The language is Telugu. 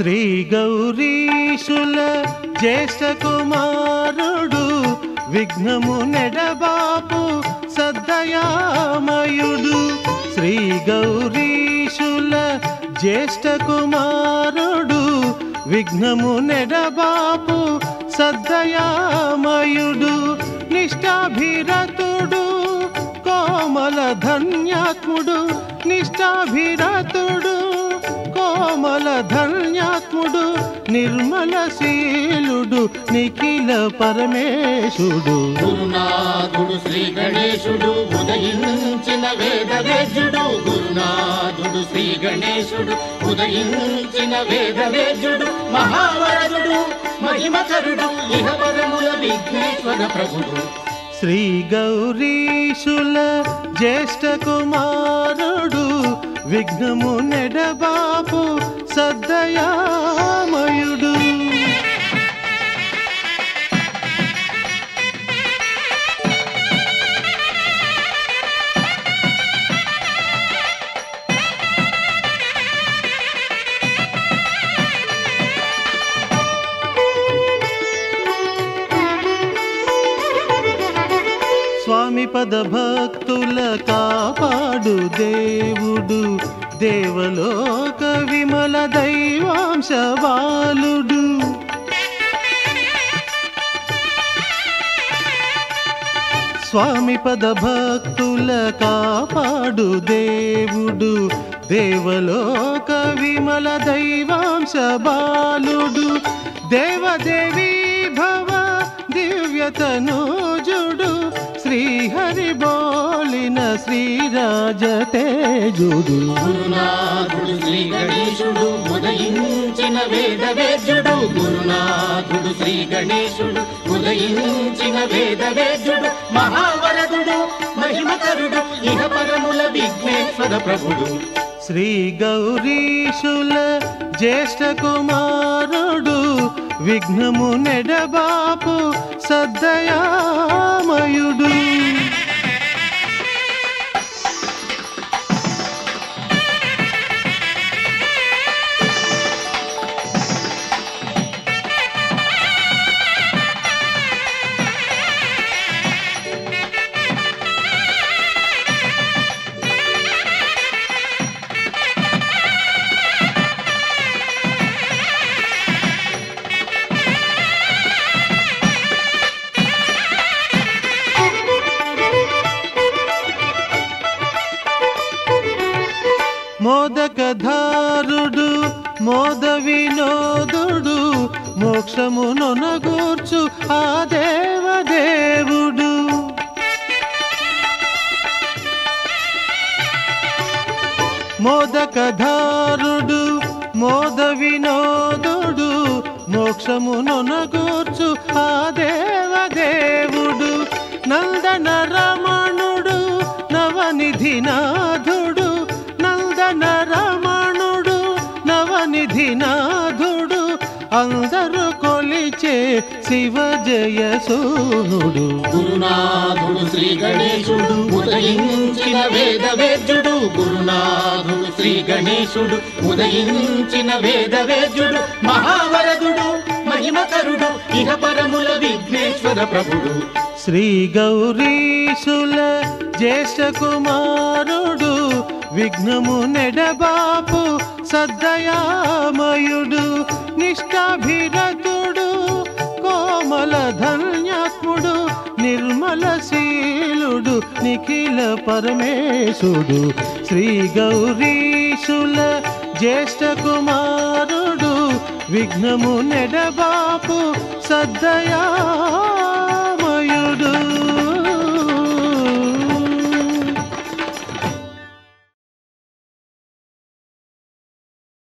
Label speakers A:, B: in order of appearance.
A: శ్రీ గౌరీశుల జ్యేష్ఠ కుమారుడు విఘ్నము నెడబాపు సద్దయామయుడు శ్రీ గౌరీశుల జ్యేష్ఠ కుమారుడు విఘ్నము నెడబాపు సద్దయామయుడు నిష్ఠాభిరతుడు కోమల ధన్యాత్ముడు నిష్ఠాభిరతుడు కోమల ధన్యాత్ముడు నిర్మల శీలుడు నిఖిల పరమేశుడు
B: గురునాథుడు శ్రీ గణేశుడు ఉదయించిన వేద వేద్యుడు గురునాథుడు శ్రీ గణేశుడు ఉదయించిన వేద వేద్యుడు మహావరదుడు మహిమకరుడు ఇహవరముల విఘ్నేశ్వర ప్రభుడు
A: శ్రీ గౌరీశుల జ్యేష్ఠ కుమారుడు విఘ్నము నెడబాపు సద్దయామయుడు స్వామి పద భక్తుల కాపాడు దేవుడు దేవలోక విమల దైవాంశ బాలుడు స్వామి పద భక్తుల కాపాడు దేవుడు దేవలోక విమల దైవాంశ బాలుడు దేవదేవి భవ దివ్యతనూజుడు శ్రీహరి బోలిన శ్రీరాజ తేజుడు
B: గురునాథుడు శ్రీ గణేశుడు ఉదయించిన వేద వేద్యుడు గురునాథుడు శ్రీ గణేశుడు ఉదయించిన వేద వేద్యుడు మహావరదుడు మహిమకరుడు ఇహ పరముల విఘ్నేశ్వర ప్రభుడు
A: శ్రీ గౌరీశుల జ్యేష్ఠ కుమారుడు విఘ్నము నెడబాపు సద్దయామయుడు మోదకధారుడు మోద వినోదుడు మోక్షమునొనగూర్చు ఆ దేవదేవుడు మోదకధారుడు మోద వినోదుడు మోక్షమునొనగూర్చు ఆ దేవదేవుడు నందన రమణుడు నవనిధినాథుడు నందన రమణుడు నవనిధినాథుడు అందరూ కొలిచే శివ జయ సూనుడు
B: గురునాథుడు శ్రీ గణేశుడు ఉదయించిన వేద వేద్యుడు గురునాథుడు శ్రీ గణేశుడు ఉదయించిన వేద వేద్యుడు మహావరదుడు మహిమకరుడు ఇహ పరముల విఘ్నేశ్వర ప్రభుడు
A: శ్రీ గౌరీశుల జ్యేష్ఠ కుమారుడు విఘ్నము నెడబాపు సద్దయామయుడు నిష్ఠాభిరతుడు కోమల ధన్యాత్ముడు నిర్మల శీలుడు నిఖిల పరమేశుడు శ్రీ గౌరీశుల జ్యేష్ఠ కుమారుడు విఘ్నము నెడబాపు సద్దయామయుడు